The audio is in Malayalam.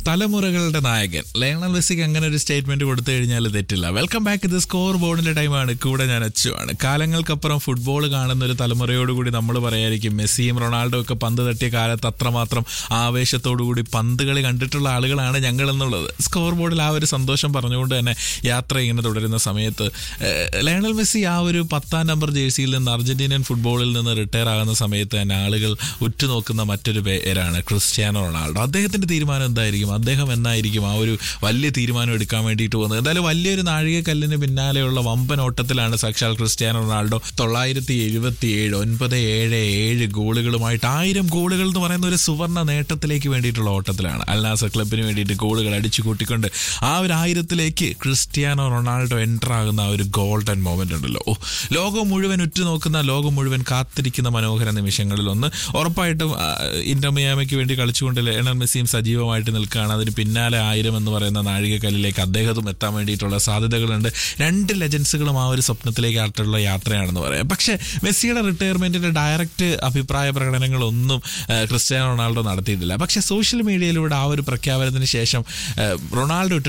തലമുറകളുടെ നായകൻ ലയണൽ മെസ്സിക്ക് അങ്ങനെ ഒരു സ്റ്റേറ്റ്മെന്റ് കൊടുത്തു കഴിഞ്ഞാൽ തെറ്റില്ല വെൽക്കം ബാക്ക് ഇത് സ്കോർ ബോർഡിന്റെ ടൈമാണ് കൂടെ ഞാൻ അച്ചുവാണ് കാലങ്ങൾക്കപ്പുറം ഫുട്ബോൾ കാണുന്ന ഒരു തലമുറയോടുകൂടി നമ്മൾ പറയായിരിക്കും മെസ്സിയും റൊണാൾഡോ ഒക്കെ പന്ത് തട്ടിയ കാലത്ത് അത്രമാത്രം ആവേശത്തോടുകൂടി പന്ത് കളി കണ്ടിട്ടുള്ള ആളുകളാണ് ഞങ്ങൾ എന്നുള്ളത് സ്കോർ ബോർഡിൽ ആ ഒരു സന്തോഷം പറഞ്ഞുകൊണ്ട് തന്നെ യാത്ര ഇങ്ങനെ തുടരുന്ന സമയത്ത് ഏഹ്, ലയണൽ മെസ്സി ആ ഒരു പത്താം നമ്പർ ജേഴ്സിയിൽ നിന്ന് അർജന്റീനിയൻ ഫുട്ബോളിൽ നിന്ന് റിട്ടയർ ആകുന്ന സമയത്ത് തന്നെ ആളുകൾ ഉറ്റുനോക്കുന്ന മറ്റൊരു പേരാണ് ക്രിസ്ത്യാനോ റൊണാൾഡോ അദ്ദേഹത്തിന്റെ തീരുമാനം എന്തായിരിക്കും അദ്ദേഹം എന്നായിരിക്കും ആ ഒരു വലിയ തീരുമാനം എടുക്കാൻ വേണ്ടിയിട്ട് പോകുന്നത് എന്തായാലും വലിയൊരു നാഴികക്കല്ലിന് പിന്നാലെയുള്ള വമ്പൻ ഓട്ടത്തിലാണ് സാക്ഷാൽ ക്രിസ്ത്യാനോ റൊണാൾഡോ തൊള്ളായിരത്തി എഴുപത്തി ഏഴ് ഒൻപത് ഏഴ് ഏഴ് ഗോളുകളുമായിട്ട് ആയിരം ഗോളുകൾ എന്ന് പറയുന്ന ഒരു സുവർണ്ണ നേട്ടത്തിലേക്ക് വേണ്ടിയിട്ടുള്ള ഓട്ടത്തിലാണ് അൽനാസർ ക്ലബിന് വേണ്ടിയിട്ട് ഗോളുകൾ അടിച്ചു കൂട്ടിക്കൊണ്ട് ആ ഒരു ആയിരത്തിലേക്ക് ക്രിസ്ത്യാനോ റൊണാൾഡോ എൻ്റർ ആകുന്ന ആ ഒരു ഗോൾഡൻ മൊമെന്റ് ഉണ്ടല്ലോ ഓ ലോകം മുഴുവൻ ഉറ്റുനോക്കുന്ന ലോകം മുഴുവൻ കാത്തിരിക്കുന്ന മനോഹര നിമിഷങ്ങളിൽ ഒന്ന് ഉറപ്പായിട്ടും ആ, ഇന്റർ മിയാമിക്ക് വേണ്ടി കളിച്ചുകൊണ്ട് ലയണൽ മെസ്സിയും സജീവമായിട്ട് നിൽക്കുകയാണ് അതിന് പിന്നാലെ ആയിരം എന്ന് പറയുന്ന നാഴികക്കല്ലിലേക്ക് അദ്ദേഹത്തും എത്താൻ വേണ്ടിയിട്ടുള്ള സാധ്യതകളുണ്ട് രണ്ട് ലെജൻസുകളും ആ ഒരു സ്വപ്നത്തിലേക്ക് ആയിട്ടുള്ള യാത്രയാണെന്ന് പറയാം പക്ഷേ മെസ്സിയുടെ റിട്ടയർമെന്റിന്റെ ഡയറക്റ്റ് അഭിപ്രായ പ്രകടനങ്ങളൊന്നും ആ, ക്രിസ്ത്യാനോ റൊണാൾഡോ നടത്തിയിട്ടില്ല പക്ഷേ സോഷ്യൽ മീഡിയയിലൂടെ ആ ഒരു പ്രഖ്യാപനത്തിന് ശേഷം ആ, റൊണാൾഡോ ഇട്ട